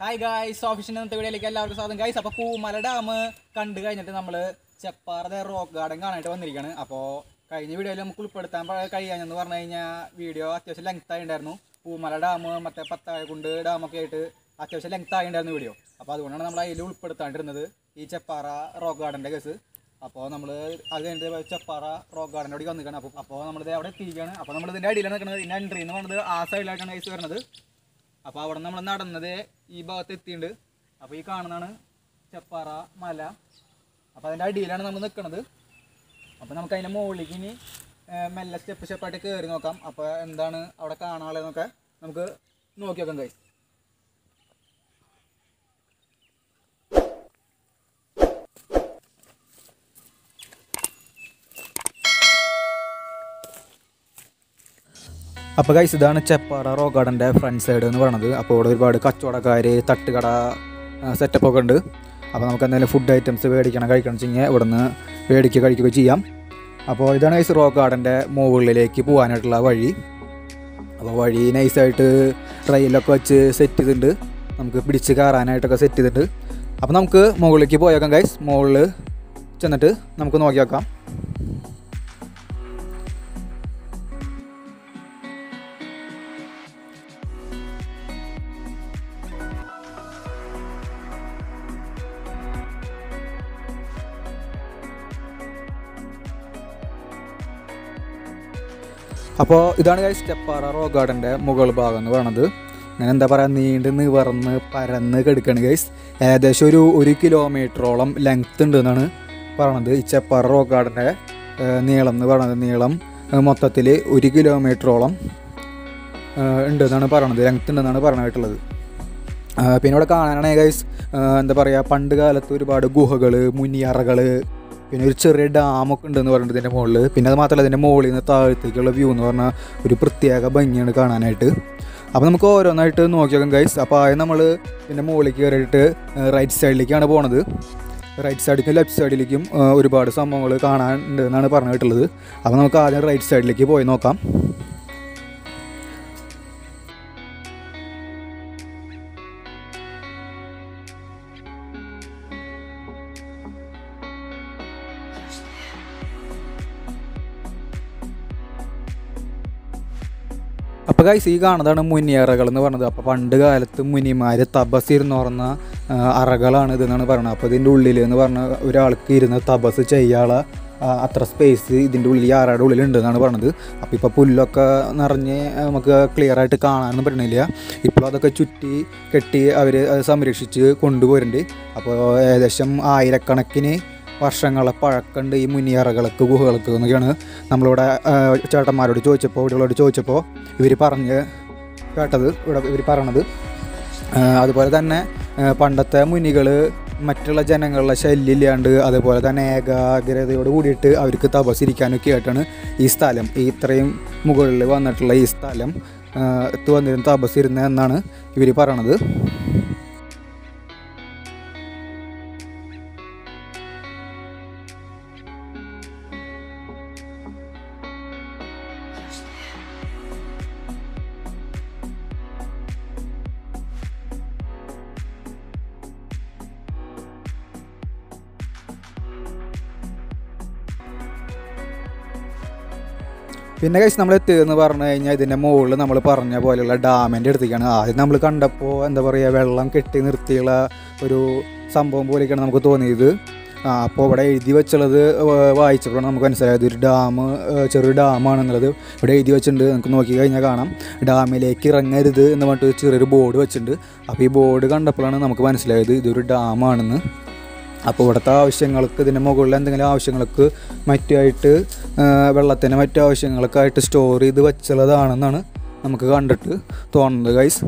hi guys ഓഫീസിൻ്റെ ഇന്നത്തെ വീഡിയോയിലേക്ക് എല്ലാവർക്കും സ്വാഗതം ഗൈസ് അപ്പോൾ പൂമല ഡാം കണ്ടു കഴിഞ്ഞിട്ട് നമ്മൾ ചെപ്പാറത്തെ റോക്ക് ഗാർഡൻ കാണാനായിട്ട് വന്നിരിക്കുകയാണ് അപ്പോൾ കഴിഞ്ഞ വീഡിയോയിൽ നമുക്ക് ഉൾപ്പെടുത്താൻ പ- കഴിയാഞ്ഞെന്ന് പറഞ്ഞു കഴിഞ്ഞാൽ വീഡിയോ അത്യാവശ്യം ലെങ്ത് ആയിട്ടുണ്ടായിരുന്നു പൂമല ഡാം മറ്റേ പത്തായക്കുണ്ട് ഡാമൊക്കെ ആയിട്ട് അത്യാവശ്യം ലെങ്ത് ആയിട്ടുണ്ടായിരുന്നു വീഡിയോ അപ്പോൾ അതുകൊണ്ടാണ് നമ്മൾ അതിൽ ഉൾപ്പെടുത്താണ്ടിരുന്നത് ഈ ചെപ്പാറ റോക്ക് ഗാർഡൻ്റെ കേസ് അപ്പോൾ നമ്മൾ അത് കഴിഞ്ഞിട്ട് ചെപ്പാറ റോക്ക് ഗാർഡൻ്റെ അവിടെ വന്നിരിക്കണം അപ്പോൾ അപ്പോൾ നമ്മളിത് അവിടെ എത്തിയിരിക്കുകയാണ് അപ്പോൾ നമ്മൾ ഇതിൻ്റെ അടിയിലാണ് നിൽക്കുന്നത് ഇതിൻ്റെ എൻട്രി എന്ന് പറയുന്നത് ആ സൈഡിലായിട്ടാണ് കേസ് വരുന്നത് അപ്പോൾ അവിടെ നമ്മൾ നടന്നത് ഈ ഭാഗത്ത് എത്തിയിട്ടുണ്ട് അപ്പോൾ ഈ കാണുന്നതാണ് ചെപ്പാറ മല അപ്പോൾ അതിൻ്റെ അടിയിലാണ് നമ്മൾ നിൽക്കുന്നത് അപ്പോൾ നമുക്ക് അതിൻ്റെ മുകളിലേക്ക് ഇനി ഏർ, മെല്ലെ സ്റ്റെപ്പ് സ്റ്റെപ്പായിട്ട് കയറി നോക്കാം അപ്പോൾ എന്താണ് അവിടെ കാണാനുള്ളതെന്നൊക്കെ നമുക്ക് നോക്കി നോക്കാം കൈ അപ്പോൾ ഗൈസ് ഇതാണ് ചെപ്പാറ റോക്ക് ഗാർഡൻ്റെ ഫ്രണ്ട് സൈഡ് എന്ന് പറയുന്നത് അപ്പോൾ ഇവിടെ ഒരുപാട് കച്ചവടക്കാർ തട്ടുകട സെറ്റപ്പ് ഒക്കെ ഉണ്ട് അപ്പോൾ നമുക്ക് എന്തെങ്കിലും ഫുഡ് ഐറ്റംസ് മേടിക്കണം കഴിക്കണം വെച്ച് ഇവിടെ നിന്ന് മേടിക്കുക കഴിക്കുകയോ ചെയ്യാം അപ്പോൾ ഇതാണ് ഗൈസ് റോക്ക് ഗാർഡൻ്റെ മുകളിലേക്ക് പോകാനായിട്ടുള്ള വഴി അപ്പോൾ വഴി നൈസായിട്ട് റെയിലൊക്കെ വെച്ച് സെറ്റ് ചെയ്തിട്ടുണ്ട് നമുക്ക് പിടിച്ച് കയറാനായിട്ടൊക്കെ സെറ്റ് ചെയ്തിട്ടുണ്ട് അപ്പോൾ നമുക്ക് മുകളിലേക്ക് പോയേക്കാം ഗൈസ് മുകളിൽ ചെന്നിട്ട് നമുക്ക് നോക്കി നോക്കാം അപ്പോൾ ഇതാണ് ഗൈസ് സ്റ്റെപ്പാറ റോക്ക് ഗാർഡൻ്റെ മുകൾ ഭാഗം എന്ന് പറയുന്നത് അങ്ങനെ എന്താ പറയുക നീണ്ട് നിവർന്ന് പരന്ന് കിടക്കുകയാണ് ഗൈസ് ഏകദേശം ഒരു ഒരു കിലോമീറ്ററോളം ലെങ്ത് ഉണ്ട് എന്നാണ് പറയണത് ഈ ചെപ്പാറ റോക്ക് ഗാർഡൻ്റെ നീളം എന്ന് പറയുന്നത് നീളം മൊത്തത്തിൽ ഒരു കിലോമീറ്ററോളം ഉണ്ട് എന്നാണ് പറയണത് ലെങ്ത് ഉണ്ടെന്നാണ് പറഞ്ഞിട്ടുള്ളത് ആ, പിന്നെ ഇവിടെ കാണാനാണെങ്കിൽ ഗൈസ് എന്താ പറയുക പണ്ട് കാലത്ത് ഒരുപാട് ഗുഹകൾ മുനിയറകൾ പിന്നെ ഒരു ചെറിയ ഡാമൊക്കെ ഉണ്ടെന്ന് പറഞ്ഞിട്ട് ഇതിൻ്റെ മുകളിൽ പിന്നെ അത് മാത്രമല്ല ഇതിൻ്റെ മുകളിൽ നിന്ന് താഴത്തേക്കുള്ള വ്യൂ എന്ന് പറഞ്ഞാൽ ഒരു പ്രത്യേക ഭംഗിയാണ് കാണാനായിട്ട് അപ്പോൾ നമുക്ക് ഓരോന്നായിട്ട് നോക്കി നോക്കാം ഗൈസ് അപ്പോൾ ആദ്യം നമ്മൾ ഇതിൻ്റെ മുകളിലേക്ക് കയറിയിട്ട് റൈറ്റ് സൈഡിലേക്കാണ് പോണത് റൈറ്റ് സൈഡിലേക്കും ലെഫ്റ്റ് സൈഡിലേക്കും ആ, ഒരുപാട് സംഭവങ്ങൾ കാണാനുണ്ട് എന്നാണ് പറഞ്ഞിട്ടുള്ളത് അപ്പോൾ നമുക്ക് ആദ്യം റൈറ്റ് സൈഡിലേക്ക് പോയി നോക്കാം അപ്പോൾ ഗൈസ് ഈ കാണുന്നതാണ് മുനിയറകൾ എന്ന് പറഞ്ഞത് അപ്പോൾ പണ്ട് കാലത്ത് മുനിമാർ തപസ് ഇരുന്ന് പറഞ്ഞ ആ, അറകളാണ് ഇതെന്നാണ് പറയുന്നത് അപ്പോൾ ഇതിൻ്റെ ഉള്ളിൽ എന്ന് പറഞ്ഞ ഒരാൾക്ക് ഇരുന്ന് തപസ് ചെയ്യാനുള്ള ആ, അത്ര സ്പേസ് ഇതിൻ്റെ ഉള്ളിൽ ഈ അറയുടെ ഉള്ളിൽ ഉണ്ട് എന്നാണ് പറഞ്ഞത് അപ്പോൾ ഇപ്പോൾ പുല്ലൊക്കെ നിറഞ്ഞ് നമുക്ക് ക്ലിയർ ആയിട്ട് കാണാനൊന്നും പറ്റണില്ല ഇപ്പോൾ അതൊക്കെ ചുറ്റി കെട്ടി അവർ സംരക്ഷിച്ച് കൊണ്ടുപോരുന്നുണ്ട് അപ്പോൾ ഏകദേശം ആയിരക്കണക്കിന് വർഷങ്ങളെ പഴക്കമുണ്ട് ഈ മുനിയറകൾക്ക് ഗുഹകൾക്ക് എന്നൊക്കെയാണ് നമ്മളിവിടെ ആ, ചേട്ടന്മാരോട് ചോദിച്ചപ്പോൾ ഇവിടെയുള്ളവരോട് ചോദിച്ചപ്പോൾ ഇവർ പറഞ്ഞ് കേട്ടത് ഇവിടെ ഇവർ പറയണത് ആ, അതുപോലെ തന്നെ ആ, പണ്ടത്തെ മുനികൾ മറ്റുള്ള ജനങ്ങളുടെ ശല്യം ഇല്ലാണ്ട് അതുപോലെ തന്നെ ഏകാഗ്രതയോട് കൂടിയിട്ട് അവർക്ക് തപസിരിക്കാനൊക്കെ ആയിട്ടാണ് ഈ സ്ഥലം ഈ ഇത്രയും മുകളിൽ വന്നിട്ടുള്ള ഈ സ്ഥലം ആ, എത്ത് വന്നിരുന്ന തപസിരുന്നത് എന്നാണ് ഇവർ പറയണത് പിന്നെ കഴിച്ച് നമ്മൾ എത്തിയതെന്ന് പറഞ്ഞു കഴിഞ്ഞാൽ ഇതിൻ്റെ മുകളിൽ നമ്മൾ പറഞ്ഞ പോലെയുള്ള ഡാമിൻ്റെ അടുത്തേക്കാണ് ആദ്യം നമ്മൾ കണ്ടപ്പോൾ എന്താ പറയുക വെള്ളം കെട്ടി നിർത്തിയുള്ള ഒരു സംഭവം പോലെയൊക്കെയാണ് നമുക്ക് തോന്നിയത് ആ അപ്പോൾ ഇവിടെ എഴുതി വെച്ചുള്ളത് വ- വായിച്ചപ്പോഴാണ് നമുക്ക് മനസ്സിലായത് ഒരു ഡാം ചെറിയ ഡാമാണെന്നുള്ളത് ഇവിടെ എഴുതി വെച്ചിട്ടുണ്ട് നമുക്ക് നോക്കി കഴിഞ്ഞാൽ കാണാം ഡാമിലേക്ക് ഇറങ്ങരുത് എന്ന് പറഞ്ഞിട്ട് ചെറിയൊരു ബോർഡ് വെച്ചിട്ടുണ്ട് അപ്പോൾ ഈ ബോർഡ് കണ്ടപ്പോഴാണ് നമുക്ക് മനസ്സിലായത് ഇതൊരു ഡാമാണെന്ന് അപ്പോൾ ഇവിടുത്തെ ആവശ്യങ്ങൾക്ക് ഇതിൻ്റെ മുകളിൽ എന്തെങ്കിലും ആവശ്യങ്ങൾക്ക് മറ്റുമായിട്ട് വെള്ളത്തിന് മറ്റു ആവശ്യങ്ങൾക്കായിട്ട് സ്റ്റോർ ചെയ്ത് വെച്ചുള്ളതാണെന്നാണ് നമുക്ക് കണ്ടിട്ട് തോന്നുന്നത് ഗൈസ്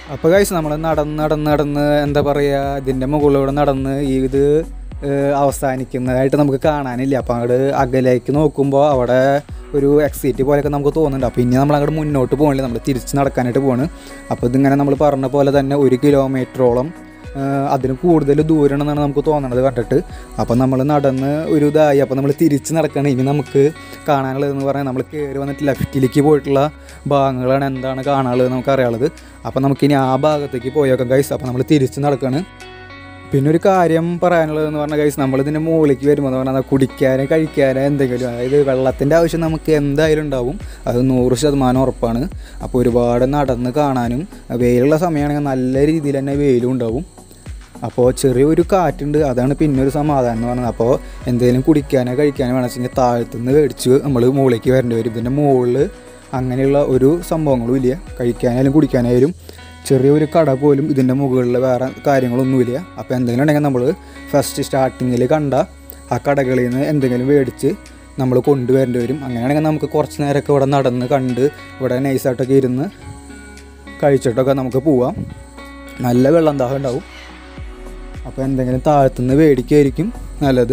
അപ്പോൾ കഴിച്ച് നമ്മൾ നടന്ന് നടന്ന് നടന്ന് എന്താ പറയുക ഇതിൻ്റെ മുകളിലൂടെ നടന്ന് ഈ ഇത് ഏഹ്, അവസാനിക്കുന്നതായിട്ട് നമുക്ക് കാണാനില്ല അപ്പോൾ അങ്ങോട്ട് അകലേക്ക് നോക്കുമ്പോൾ അവിടെ ഒരു എക്സിറ്റ് പോലെയൊക്കെ നമുക്ക് തോന്നുന്നുണ്ട് അപ്പോൾ ഇനി നമ്മൾ അങ്ങോട്ട് മുന്നോട്ട് പോകണില്ല നമ്മൾ തിരിച്ച് നടക്കാനായിട്ട് പോവാണ് അപ്പോൾ ഇതിങ്ങനെ നമ്മൾ പറഞ്ഞ പോലെ തന്നെ ഒരു കിലോമീറ്ററോളം ഏഹ്, അതിന് കൂടുതൽ ദൂരമാണെന്നാണ് നമുക്ക് തോന്നണത് കണ്ടിട്ട് അപ്പോൾ നമ്മൾ നടന്ന് ഒരു ഇതായി അപ്പോൾ നമ്മൾ തിരിച്ച് നടക്കണം ഇനി നമുക്ക് കാണാനുള്ളതെന്ന് പറഞ്ഞാൽ നമ്മൾ കയറി വന്നിട്ട് ലെഫ്റ്റിലേക്ക് പോയിട്ടുള്ള ഭാഗങ്ങളാണ് എന്താണ് കാണാനുള്ളത് നമുക്ക് അറിയാനുള്ളത് അപ്പോൾ നമുക്കിനി ആ ഭാഗത്തേക്ക് പോയേക്കാം ഗൈസ് അപ്പോൾ നമ്മൾ തിരിച്ച് നടക്കുകയാണ് പിന്നെ ഒരു കാര്യം പറയാനുള്ളതെന്ന് പറഞ്ഞാൽ ഗൈസ് നമ്മളിതിൻ്റെ മുകളിലേക്ക് വരുമ്പോൾ എന്ന് പറഞ്ഞാൽ കുടിക്കാനോ കഴിക്കാനോ എന്തെങ്കിലും അതായത് വെള്ളത്തിൻ്റെ ആവശ്യം നമുക്ക് എന്തായാലും ഉണ്ടാവും അത് നൂറ് ശതമാനം ഉറപ്പാണ് അപ്പോൾ ഒരുപാട് നടന്ന് കാണാനും വെയിലുള്ള സമയമാണെങ്കിൽ നല്ല രീതിയിൽ തന്നെ വെയിലും ഉണ്ടാവും അപ്പോൾ ചെറിയൊരു കാറ്റുണ്ട് അതാണ് പിന്നെ ഒരു സമാധാനം എന്ന് പറയുന്നത് അപ്പോൾ എന്തെങ്കിലും കുടിക്കാനോ കഴിക്കാനോ വേണമെന്ന് വെച്ചെങ്കിൽ താഴത്തുനിന്ന് മേടിച്ച് നമ്മൾ മുകളിലേക്ക് വരേണ്ടി വരും ഇതിൻ്റെ മുകളിൽ അങ്ങനെയുള്ള ഒരു സംഭവങ്ങളും ഇല്ല കഴിക്കാനായാലും കുടിക്കാനായാലും ചെറിയൊരു കട പോലും ഇതിൻ്റെ മുകളിൽ വേറെ കാര്യങ്ങളൊന്നുമില്ല അപ്പോൾ എന്തെങ്കിലും ഉണ്ടെങ്കിൽ നമ്മൾ ഫസ്റ്റ് സ്റ്റാർട്ടിങ്ങിൽ കണ്ട ആ കടകളിൽ നിന്ന് എന്തെങ്കിലും മേടിച്ച് നമ്മൾ കൊണ്ടുവരേണ്ടി വരും അങ്ങനെയാണെങ്കിൽ നമുക്ക് കുറച്ച് നേരമൊക്കെ ഇവിടെ നടന്ന് കണ്ട് ഇവിടെ നൈസായിട്ടൊക്കെ ഇരുന്ന് കഴിച്ചിട്ടൊക്കെ നമുക്ക് പോവാം നല്ല വെള്ളം ദാഹം ഉണ്ടാവും അപ്പോൾ എന്തെങ്കിലും താഴത്തുനിന്ന് മേടിക്കായിരിക്കും നല്ലത്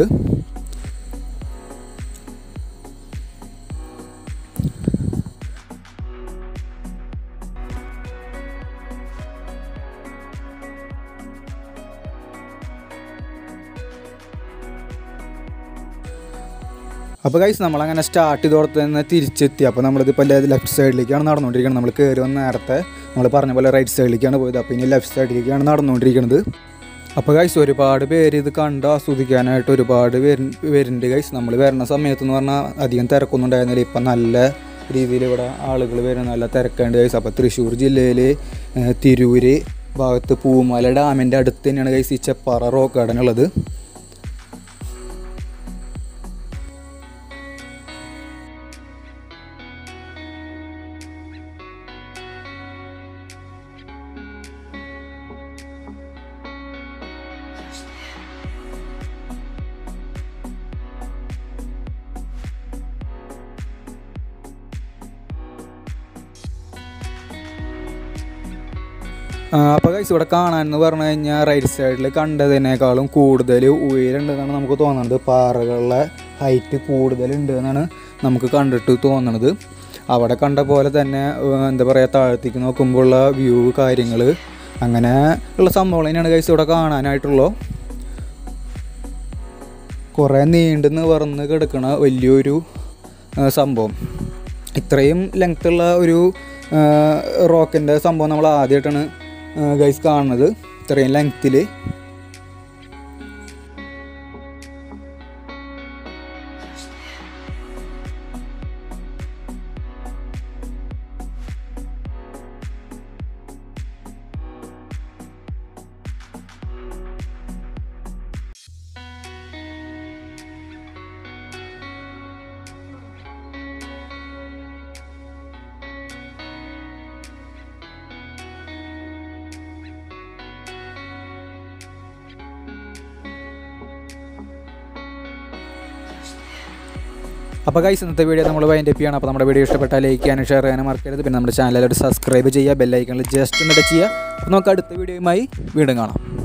അപ്പോൾ ഗൈസ് നമ്മളങ്ങനെ സ്റ്റാർട്ട് ചെയ്തോടത്ത് നിന്ന് തിരിച്ചെത്തി അപ്പോൾ നമ്മളിതിപ്പോൾ ലെഫ്റ്റ് സൈഡിലേക്കാണ് നടന്നുകൊണ്ടിരിക്കുന്നത് നമ്മൾ കയറി വന്ന നേരത്തെ നമ്മൾ പറഞ്ഞ പോലെ റൈറ്റ് സൈഡിലേക്കാണ് പോയത് അപ്പോൾ ഇനി ലെഫ്റ്റ് സൈഡിലേക്കാണ് നടന്നുകൊണ്ടിരിക്കുന്നത് അപ്പോൾ ഗൈസ് ഒരുപാട് പേര് ഇത് കണ്ട് ആസ്വദിക്കാനായിട്ട് ഒരുപാട് പേര് വരുന്നുണ്ട് ഗൈസ് നമ്മൾ വരുന്ന സമയത്ത് എന്ന് പറഞ്ഞാൽ അധികം തിരക്കൊന്നും ഉണ്ടായിരുന്നില്ല ഇപ്പം നല്ല രീതിയിൽ ഇവിടെ ആളുകൾ വരുന്ന നല്ല തിരക്കുണ്ട് ഗൈസ് അപ്പോൾ തൃശ്ശൂർ ജില്ലയിൽ തിരൂര് ഭാഗത്ത് പൂമല ഡാമിൻ്റെ അടുത്ത് തന്നെയാണ് ഗൈസ് ഈ ചെപ്പാറ റോക്ക് ഗാർഡൻ ഉള്ളത് അപ്പോൾ ഗൈസ് ഇവിടെ കാണാനെന്ന് പറഞ്ഞു കഴിഞ്ഞാൽ റൈറ്റ് സൈഡിൽ കണ്ടതിനേക്കാളും കൂടുതൽ ഉയരമുണ്ടെന്നാണ് നമുക്ക് തോന്നുന്നത് പാറകളുടെ ഹൈറ്റ് കൂടുതലുണ്ട് എന്നാണ് നമുക്ക് കണ്ടിട്ട് തോന്നുന്നത് അവിടെ കണ്ട പോലെ തന്നെ ഏഹ്, എന്താ പറയുക താഴത്തേക്ക് നോക്കുമ്പോഴുള്ള വ്യൂ കാര്യങ്ങൾ അങ്ങനെ ഉള്ള സംഭവങ്ങൾ തന്നെയാണ് ഗൈസ് ഇവിടെ കാണാനായിട്ടുള്ളൂ കുറേ നീണ്ടു നിവർന്ന് കിടക്കണ വലിയൊരു ആ, സംഭവം ഇത്രയും ലെങ്ത്തുള്ള ഒരു റോക്കിൻ്റെ സംഭവം നമ്മൾ ആദ്യമായിട്ടാണ് ഗൈസ് കാണുന്നത് ഇത്രയും ലെങ്ത്തിൽ അപ്പോൾ ഗൈസ് ഇന്നത്തെ വീഡിയോ നമ്മൾ വൈൻഡ് അപ്പ് ചെയ്യണം അപ്പോൾ നമ്മുടെ വീഡിയോ ഇഷ്ടപ്പെട്ടാൽ ലൈക്ക് ചെയ്യാനും ഷെയർ ചെയ്യാനും മറക്കരുത് പിന്നെ നമ്മുടെ ചാനലിലോട്ട് സബ്സ്ക്രൈബ് ചെയ്യുക ബെല്ലൈക്കണിൽ ജസ്റ്റ് ഒന്ന് ടച്ച് ചെയ്യുക അപ്പോൾ നമുക്ക് അടുത്ത വീഡിയോയുമായി വീണ്ടും കാണാം